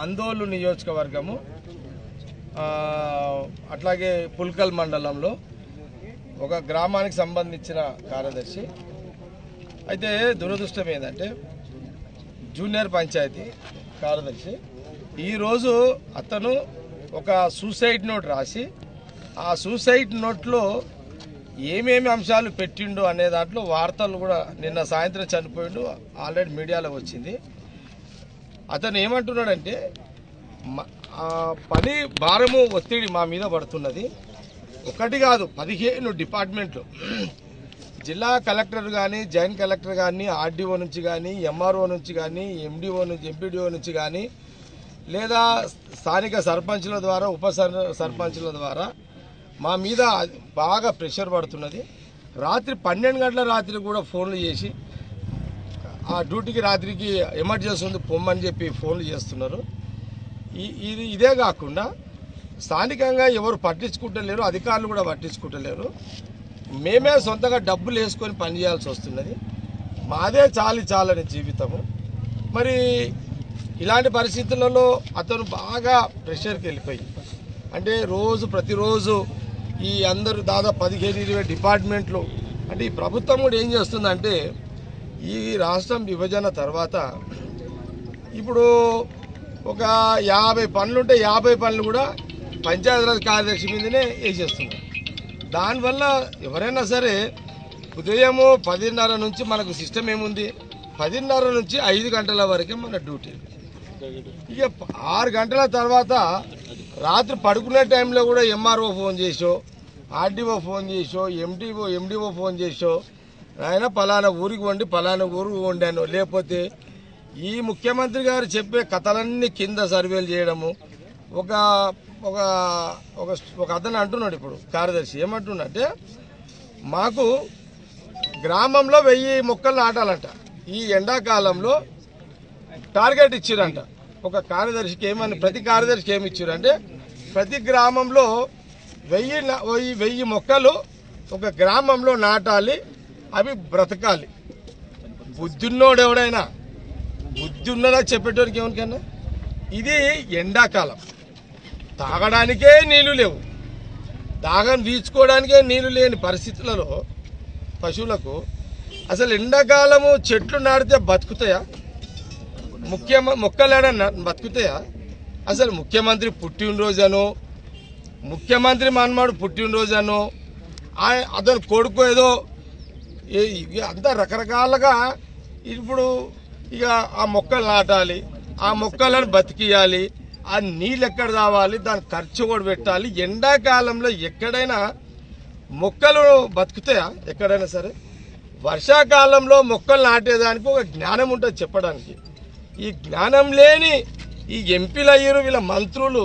అందోలు నియోజకవర్గము ఆ, అట్లాగే పుల్కల్ మండలంలో ఒక గ్రామానికి సంబంధించిన కార్యదర్శి అయితే దురదృష్టం ఏంటంటే జూనియర్ పంచాయతీ కార్యదర్శి ఈరోజు అతను ఒక సూసైడ్ నోట్ రాసి ఆ సూసైడ్ నోట్లో ఏమేమి అంశాలు పెట్టిండు అనే దాంట్లో వార్తలు కూడా నిన్న సాయంత్రం చనిపోయిండు ఆల్రెడీ మీడియాలో వచ్చింది అతను ఏమంటున్నాడంటే మ- ఆ పని భారము ఒత్తిడి మా మీద పడుతున్నది ఒకటి కాదు పదిహేను డిపార్ట్మెంట్లు జిల్లా కలెక్టర్ కానీ జాయింట్ కలెక్టర్ కానీ ఆర్డీఓ నుంచి కానీ ఎంఆర్ఓ నుంచి కానీ ఎండిఓ నుంచి ఎంపీడీఓ నుంచి కానీ లేదా స్థానిక సర్పంచుల ద్వారా ఉప సర్- సర్పంచుల ద్వారా మా మీద బాగా ప్రెషర్ పడుతున్నది రాత్రి పన్నెండు గంటల రాత్రి కూడా ఫోన్లు చేసి ఆ డ్యూటీకి రాత్రికి ఎమర్జెన్సీ ఉంది పొమ్మని చెప్పి ఫోన్లు చేస్తున్నారు ఈ ఇది ఇదే కాకుండా స్థానికంగా ఎవరు పట్టించుకుంటలేరు అధికారులు కూడా పట్టించుకుంటలేరు మేమే సొంతంగా డబ్బులు వేసుకొని పనిచేయాల్సి వస్తున్నది మాదే చాలి చాలని జీవితము మరి ఇలాంటి పరిస్థితులలో అతను బాగా ప్రెషర్కి వెళ్ళిపోయి అంటే రోజు ప్రతిరోజు ఈ అందరూ దాదాపు పదిహేను ఇరవై డిపార్ట్మెంట్లు అంటే ఈ ప్రభుత్వం కూడా ఏం చేస్తుందంటే ఈ రాష్ట్రం విభజన తర్వాత ఇప్పుడు ఒక యాభై పనులు ఉంటే యాభై పనులు కూడా పంచాయతీరాజ్ కార్యదర్శి మీదనే వేసేస్తున్నారు దానివల్ల ఎవరైనా సరే ఉదయము పదిన్నర నుంచి మనకు సిస్టమ్ ఏముంది పదిన్నర నుంచి ఐదు గంటల వరకే మన డ్యూటీ ఇక ప- ఆరు గంటల తర్వాత రాత్రి పడుకునే టైంలో కూడా ఎంఆర్ఓ ఫోన్ చేసో ఆర్డీఓ ఫోన్ చేసో ఎండిఓ ఎండిఓ ఫోన్ చేసో ఆయన పలానా ఊరికి వండి పలానా ఊరికి వండాను లేకపోతే ఈ ముఖ్యమంత్రి గారు చెప్పే కథలన్నీ కింద సర్వేలు చేయడము ఒక ఒక ఒక ఒక అతను అంటున్నాడు ఇప్పుడు కార్యదర్శి ఏమంటున్నాడంటే మాకు గ్రామంలో వెయ్యి మొక్కలు నాటాలంట ఈ ఎండాకాలంలో టార్గెట్ ఇచ్చిరంట ఒక కార్యదర్శికి ఏమని ప్రతి కార్యదర్శికి ఏమి ఇచ్చారంటే ప్రతి గ్రామంలో వెయ్యి నా- వెయ్యి వెయ్యి మొక్కలు ఒక గ్రామంలో నాటాలి అవి బ్రతకాలి బుద్ధున్నోడు ఎవడైనా బుద్ధి ఉన్నదా చెప్పేటోరికి ఎవరికైనా ఇది ఎండాకాలం తాగడానికే నీళ్లు లేవు దాహం తీర్చుకోవడానికే నీళ్లు లేని పరిస్థితులలో పశువులకు అసలు ఎండాకాలము చెట్లు నాటితే బతుకుతాయా ముఖ్య మొక్కలేడ బతుకుతాయా అసలు ముఖ్యమంత్రి పుట్టినరోజను ముఖ్యమంత్రి మనమాడు పుట్టినరోజను ఆయ- అతని కొడుకు ఏదో ఏ- ఇవి అంతా రకరకాలుగా ఇప్పుడు ఇక ఆ మొక్కలు నాటాలి ఆ మొక్కలను బతికియాలి ఆ నీళ్ళు ఎక్కడ రావాలి దాని ఖర్చు కూడా పెట్టాలి ఎండాకాలంలో ఎక్కడైనా మొక్కలు బతుకుతాయా ఎక్కడైనా సరే వర్షాకాలంలో మొక్కలు నాటేదానికి ఒక జ్ఞానం ఉంటుంది చెప్పడానికి ఈ జ్ఞానం లేని ఈ ఎంపీలు అయ్యారు వీళ్ళ మంత్రులు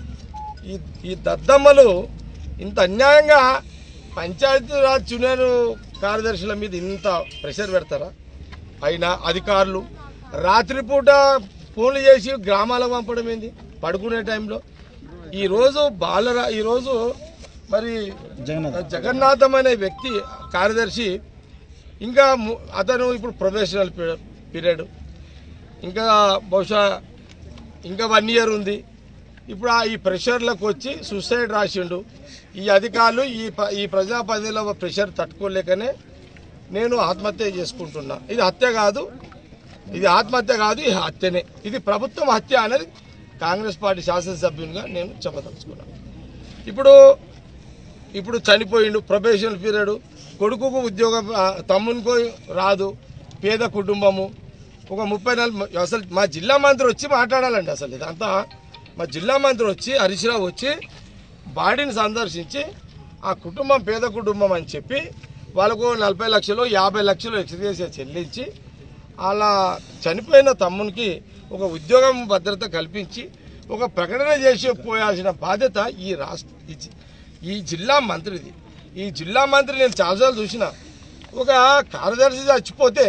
ఈ ఈ దద్దమ్మలు ఇంత అన్యాయంగా పంచాయతీరాజ్ జూనియర్ కార్యదర్శుల మీద ఇంత ప్రెషర్ పెడతారా అయినా అధికారులు రాత్రిపూట ఫోన్లు చేసి గ్రామాలకు పంపడం ఏంది పడుకునే టైంలో ఈరోజు బాలరా ఈరోజు మరి జగన్నాథం అనే వ్యక్తి కార్యదర్శి ఇంకా ము- అతను ఇప్పుడు ప్రొఫెషనల్ పీరియడ్ ఇంకా బహుశా ఇంకా వన్ ఇయర్ ఉంది ఇప్పుడు ఆ ఈ ప్రెషర్లకు వచ్చి సూసైడ్ రాసిండు ఈ అధికారులు ఈ ప- ఈ ప్రజాప్రతినిధుల ప్రెషర్ తట్టుకోలేకనే నేను ఆత్మహత్య చేసుకుంటున్నా ఇది హత్య కాదు ఇది ఆత్మహత్య కాదు ఇది హత్యనే ఇది ప్రభుత్వం హత్య అనేది కాంగ్రెస్ పార్టీ శాసనసభ్యునిగా నేను చెప్పదలుచుకున్నాను ఇప్పుడు ఇప్పుడు చనిపోయిండు ప్రొఫెషనల్ పీరియడ్ కొడుకుకు ఉద్యోగం ఆ, తమ్మునికో రాదు పేద కుటుంబము ఒక ముప్పై నాలుగు అసలు మా జిల్లా మంత్రి వచ్చి మాట్లాడాలండి అసలు ఇదంతా మా జిల్లా మంత్రి వచ్చి హరీష్ రావు వచ్చి బాడీని సందర్శించి ఆ కుటుంబం పేద కుటుంబం అని చెప్పి వాళ్ళకు నలభై లక్షలు యాభై లక్షలు ఎక్స్గ్రేషియా చెల్లించి అలా చనిపోయిన తమ్మునికి ఒక ఉద్యోగం భద్రత కల్పించి ఒక ప్రకటన చేసి పోయాల్సిన బాధ్యత ఈ రాష్ట్ర ఈ జి- ఈ జిల్లా మంత్రిది ఈ జిల్లా మంత్రి నేను చాలాసార్లు చూసిన ఒక కార్యదర్శి చచ్చిపోతే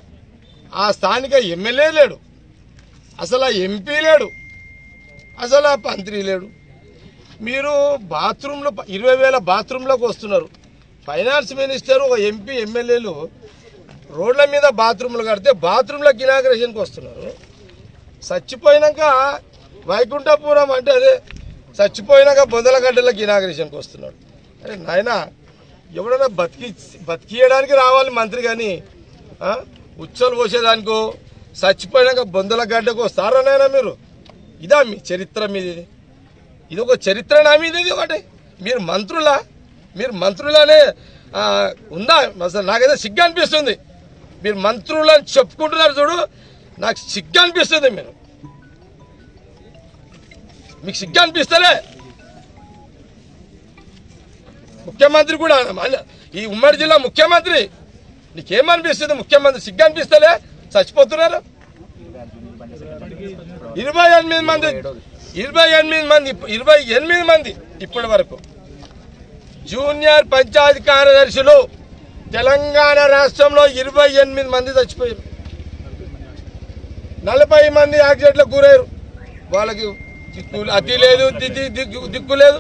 ఆ స్థానిక ఎమ్మెల్యే లేడు అసలు ఆ ఎంపీ లేడు అసలు ఆ మంత్రి లేడు మీరు బాత్రూంలో ఇరవై వేల బాత్రూంలోకి వస్తున్నారు ఫైనాన్స్ మినిస్టర్ ఒక ఎంపీ ఎమ్మెల్యేలు రోడ్ల మీద బాత్రూంలు కడితే బాత్రూంలోకి ఇనాగ్రేషన్కి వస్తున్నారు చచ్చిపోయినాక వైకుంఠపురం అంటే అదే చచ్చిపోయినాక బొందల గడ్డలకు ఇనాగ్రేషన్కి వస్తున్నాడు అరే నాయన ఎవడైనా బతికి బతికియడానికి రావాలి మంత్రి కానీ ఆ? ఉచ్చలు పోసేదానికో చచ్చిపోయినాక బొందల గడ్డకు వస్తారా నాయన మీరు ఇదా మీ చరిత్ర మీది ఇది ఒక చరిత్ర నా మీద ఇది ఒకటి మీరు మంత్రులా మీరు మంత్రులనే ఆ, ఉందా అసలు నాకైతే సిగ్గు అనిపిస్తుంది మీరు మంత్రులని చెప్పుకుంటున్నారు చూడు నాకు సిగ్గు అనిపిస్తుంది మీరు మీకు సిగ్గు అనిపిస్తలే ముఖ్యమంత్రి కూడా మళ్ళీ- ఈ ఉమ్మడి జిల్లా ముఖ్యమంత్రి నీకేమనిపిస్తుంది ముఖ్యమంత్రి సిగ్గు అనిపిస్తలే చచ్చిపోతున్నారు ఇరవై ఎనిమిది మంది ఇరవై ఎనిమిది మంది ఇరవై ఎనిమిది మంది ఇప్పటి వరకు జూనియర్ పంచాయతీ కార్యదర్శులు తెలంగాణ రాష్ట్రంలో ఇరవై ఎనిమిది మంది చచ్చిపోయారు నలభై మంది యాక్సిడెంట్లకు గురయ్యారు వాళ్ళకి దిక్కు అతి లేదు దిక్కు దిక్కు దిక్కు లేదు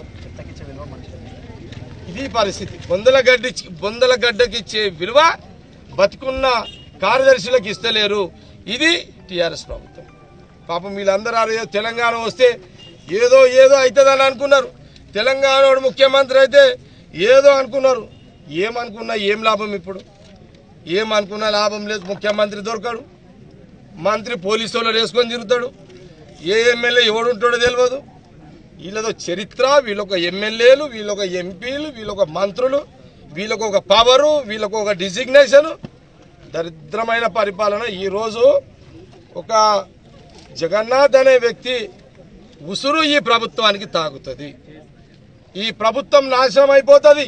ఇది పరిస్థితి బొందల గడ్డి బొందల గడ్డకి ఇచ్చే విలువ బతుకున్న కార్యదర్శులకు ఇస్తలేరు ఇది టిఆర్ఎస్ ప్రభుత్వం పాపం వీళ్ళందరూ ఆ రోజు తెలంగాణ వస్తే ఏదో ఏదో అవుతుందని అనుకున్నారు తెలంగాణ వాడు ముఖ్యమంత్రి అయితే ఏదో అనుకున్నారు ఏమనుకున్నా ఏం లాభం ఇప్పుడు ఏమనుకున్నా లాభం లేదు ముఖ్యమంత్రి దొరకడు మంత్రి పోలీసు వాళ్ళు వేసుకొని తిరుగుతాడు ఏ ఎమ్మెల్యే ఎవడుంటాడో తెలియదు వీళ్ళదో చరిత్ర వీళ్ళొక ఎమ్మెల్యేలు వీళ్ళొక ఎంపీలు వీళ్ళొక మంత్రులు వీళ్ళకు ఒక పవరు వీళ్ళకు ఒక డిజిగ్నేషన్ దరిద్రమైన పరిపాలన ఈరోజు ఒక జగన్నాథ్ అనే వ్యక్తి ఉసురు ఈ ప్రభుత్వానికి తాగుతుంది ఈ ప్రభుత్వం నాశనం అయిపోతుంది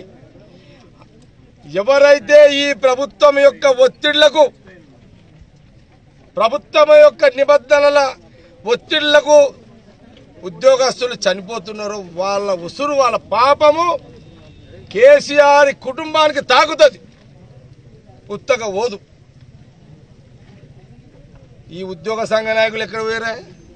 ఎవరైతే ఈ ప్రభుత్వం యొక్క ఒత్తిళ్లకు ప్రభుత్వం యొక్క నిబంధనల ఒత్తిళ్లకు ఉద్యోగస్తులు చనిపోతున్నారు వాళ్ళ ఉసురు వాళ్ళ పాపము కేసీఆర్ కుటుంబానికి తాకుతుంది ఉత్తగా ఓదు ఈ ఉద్యోగ సంఘ నాయకులు ఎక్కడ పోయారా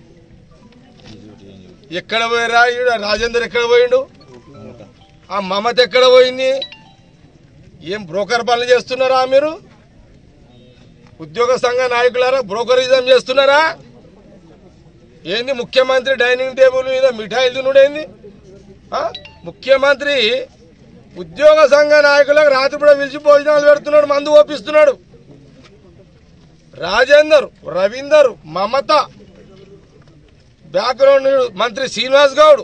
ఎక్కడ పోయారా ఈడ రాజేందర్ ఎక్కడ పోయిండు ఆ మమత ఎక్కడ పోయింది ఏం బ్రోకర్ పనులు చేస్తున్నారా మీరు ఉద్యోగ సంఘ నాయకులారా బ్రోకరిజం చేస్తున్నారా ఏంది ముఖ్యమంత్రి డైనింగ్ టేబుల్ మీద మిఠాయిలు తినుడేంది ఆ? ముఖ్యమంత్రి ఉద్యోగ సంఘ నాయకులకు రాత్రిపూట పిలిచి భోజనాలు పెడుతున్నాడు మందు ఓపిస్తున్నాడు రాజేందర్ రవీందర్ మమత బ్యాక్గ్రౌండ్ మంత్రి శ్రీనివాస్ గౌడ్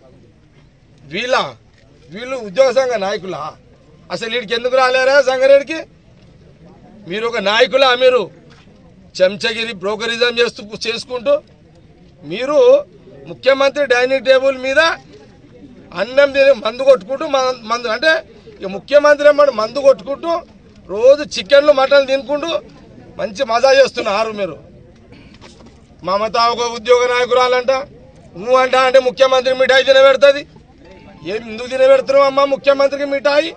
వీళ్ళ వీళ్ళు ఉద్యోగ సంఘ నాయకులా అసలు వీడికి ఎందుకు రాలేరా సంగారెడ్డికి మీరు ఒక నాయకులా మీరు చెంచగిరి బ్రోకరిజం చేస్తూ చేసుకుంటూ మీరు ముఖ్యమంత్రి డైనింగ్ టేబుల్ మీద అన్నం తిని మందు కొట్టుకుంటూ మన- మందు అంటే ఇక ముఖ్యమంత్రి ఏమన్నా మందు కొట్టుకుంటూ రోజు చికెన్లు మటన్లు తినుకుంటూ మంచి మజా చేస్తున్నారు మీరు మమత ఒక ఉద్యోగ నాయకురాలంట నువ్వు అంట అంటే ముఖ్యమంత్రి మిఠాయి తినబెడుతుంది ఏం ఎందుకు తినబెడుతున్నావు అమ్మా ముఖ్యమంత్రికి మిఠాయి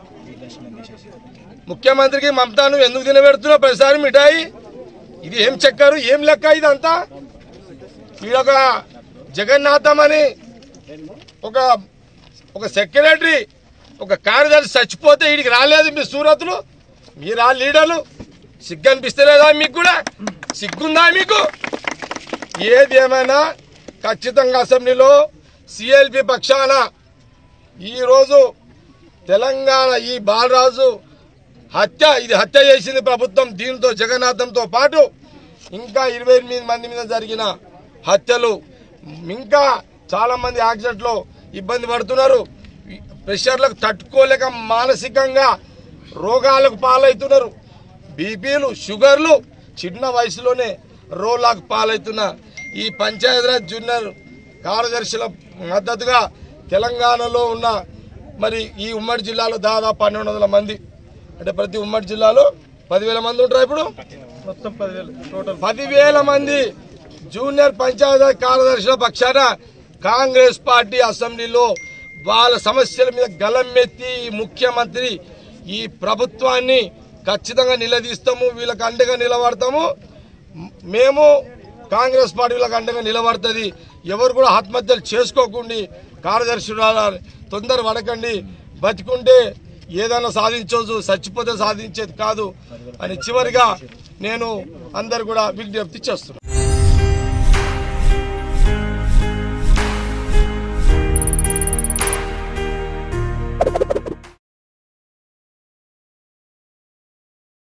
ముఖ్యమంత్రికి మమతా నువ్వు ఎందుకు తినబెడుతున్నావు ప్రతిసారి మిఠాయి ఇది ఏం చెక్కారు ఏం లెక్క ఇదంతా ఈడొక జగన్నాథం అని ఒక ఒక సెక్రటరీ ఒక కార్యదర్శి చచ్చిపోతే వీడికి రాలేదు మీ సూరత్లు మీరు ఆ లీడర్లు సిగ్గు అనిపిస్తలేదా మీకు కూడా సిగ్గుందా మీకు ఏది ఏమైనా ఖచ్చితంగా అసెంబ్లీలో సిఎల్పి పక్షాన ఈరోజు తెలంగాణ ఈ బాలరాజు హత్య ఇది హత్య చేసింది ప్రభుత్వం దీంతో జగన్నాథంతో పాటు ఇంకా ఇరవై ఎనిమిది మంది మీద జరిగిన హత్యలు ఇంకా చాలా మంది యాక్సిడెంట్లో ఇబ్బంది పడుతున్నారు ప్రెషర్లకు తట్టుకోలేక మానసికంగా రోగాలకు పాలవుతున్నారు బీపీలు షుగర్లు చిన్న వయసులోనే రోగాలకు పాలవుతున్న ఈ పంచాయతీరాజ్ జూనియర్ కార్యదర్శుల మద్దతుగా తెలంగాణలో ఉన్న మరి ఈ ఉమ్మడి జిల్లాలో దాదాపు పన్నెండు వందల మంది అంటే ప్రతి ఉమ్మడి జిల్లాలో పదివేల మంది ఉంటారు ఇప్పుడు మొత్తం పదివేలు టోటల్ పదివేల మంది జూనియర్ పంచాయతీ కార్యదర్శుల పక్షాన కాంగ్రెస్ పార్టీ అసెంబ్లీలో వాళ్ళ సమస్యల మీద గలమెత్తి ఈ ముఖ్యమంత్రి ఈ ప్రభుత్వాన్ని ఖచ్చితంగా నిలదీస్తాము వీళ్ళకి అండగా నిలబడతాము మ్- మేము కాంగ్రెస్ పార్టీ వీళ్ళకి అండగా నిలబడుతుంది ఎవరు కూడా ఆత్మహత్యలు చేసుకోకుండా కార్యదర్శుల తొందర పడకండి బతికుంటే ఏదైనా సాధించవచ్చు చచ్చిపోతే సాధించేది కాదు అని చివరిగా నేను అందరు కూడా విజ్ఞప్తి చేస్తున్నాను